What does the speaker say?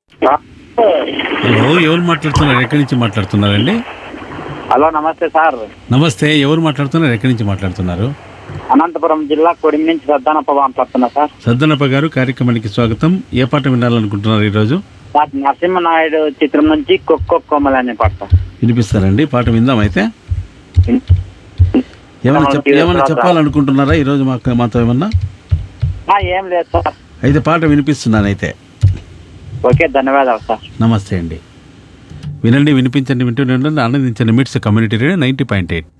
Hello ఎవరు మాట్లాడుతున్నారు ఎక్కడి నుంచి మాట్లాడుతున్నారండి హలో నమస్తే సార్ నమస్తే ఎవరు మాట్లాడుతున్నారు ఎక్కడి నుంచి మాట్లాడుతున్నారు అనంతపురం జిల్లా కొడిమి నుంచి సద్దానప్ప మాట్లాడుతున్నా సార్ సద్దనప్ప గారు కార్యక్రమానికి స్వాగతం ఏ పాట వినాలనుకుంటున్నారు ఈరోజు సార్ నరసింహనాయుడు చిత్రం నుంచి కొక్కో కొమ్మలు అనే పాట సార్. వినిపిస్తారండి పాట విందాం అయితే ఏమైనా చెప్ ఏమైనా చెప్పాలనుకుంటున్నారా ఈరోజు మాకు మాతో ఏమన్నా ఆ, ఏం లేదు సార్ అయితే పాట వినిపిస్తున్నాను అయితే ఓకే ధన్యవాదాలు సార్ నమస్తే అండి వినండి వినిపించండి వింటూనే ఉండండి ఆనందించండి MITS community radio ninety point eight